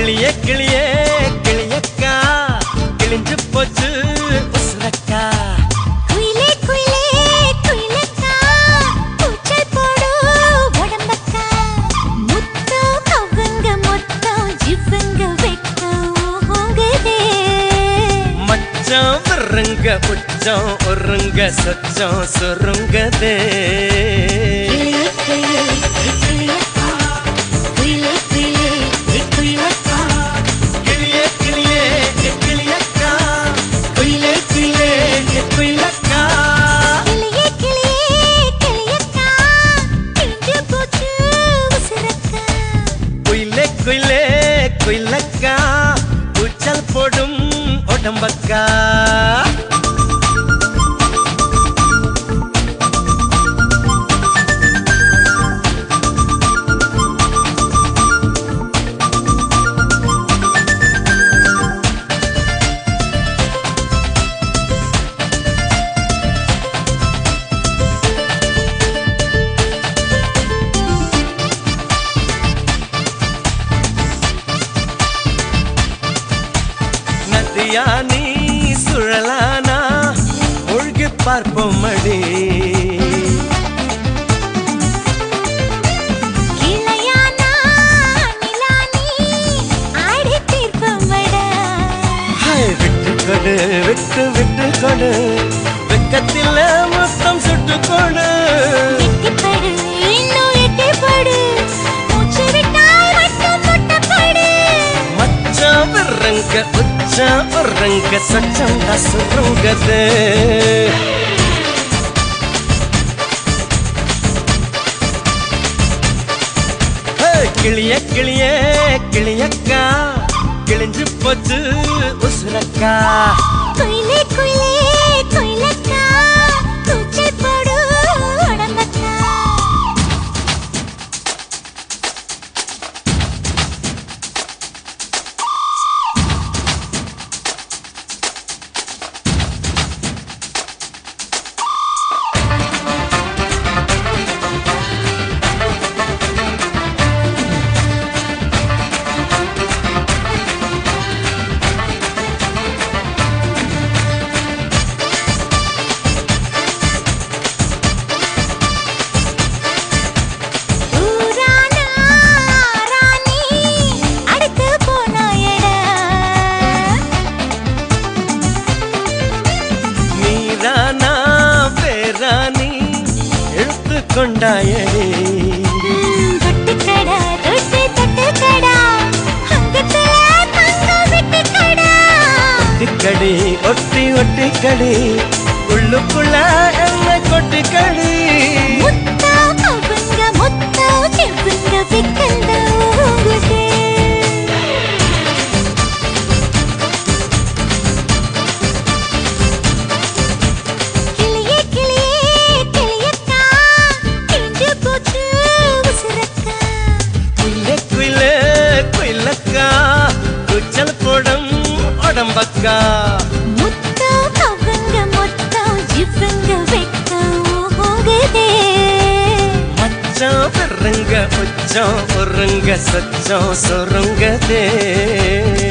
கிளியே கிளியே கிளியக்கா கிழிஞ்சு போச்சு உசுரக்கா குயிலே குயிலே குயிலக்கா கூச்சல் போடு உடம்பக்கா முத்தம் கவுங்க மொத்தம் ஜிவ்வுங்க வெட்கம் ஊங்குதே மச்சம் விருங்க உச்சம் ஒருங்க சொச்சம் சுருங்கதே கிளியே கிளியே கிளியக்கா குயிலே குயிலே குயிலக்கா கிளியே கிளியே கிளியக்கா குயிலே குயிலே குயிலக்கா கிளியே கிளியே கிளியக்கா கிழிஞ்சு போச்சு உசுரக்கா குயிலே குயிலே குயிலக்கா கூச்சல் போடும் உடம்பக்கா நதியா நீ சுழலானா ஒழுகி பார்ப்போம் அடி கிளையானா நிலானி ஆடி தீர்ப்பமடா ஹாய், விட்டு கொடு விட்டு விட்டு கொடு வெக்கத்தில் மொத்தம் சுட்டு கொடு எட்டிப்படு இன்னும் எட்டிப்படு மூச்சு விட்டால் மட்டும் முட்டப்படு மச்சான் விரங்க உச்சான் விரங்க சச்சம் சுருங்கது ஹேய், கிளிய கிளிய கிளியக்கா கிழிஞ்சு போச்சு உசுரக்கா குயிலே குயிலே குயிலக்கா கூச்சல் போடு உடம்பக்கா ஊரானா ராணி அடுத்து போனாயடா நீரானா பேராணி எடுத்து கொண்டாயடி தொட்டுக்கடா தொட்டு தொட்டுக்கடா அங்கத்துல தங்கம் விட்டுக்கடா ஒட்டிக்கடி ஒட்டி ஒட்டிக்கடி உள்ளுக்குள்ள என்ன கொட்டிக்கடி முத்தா அவங்க முத்தா செவ்வுங்க விக்கல்ல ஊங்குதே கிளியே கிளியே கிளியக்கா கிழிஞ்சு போச்சு உசுரக்கா குயிலே குயிலே குயிலக்கா குச்சல் போடும் உடம்பக்கா முத்தா அவங்க முத்தா ஜிவ்வுங்க வெட்கம் ஊங்குதே மச்சான் விருங்க உச்சம் ஒருங்க சச்சம் சொருங்கதே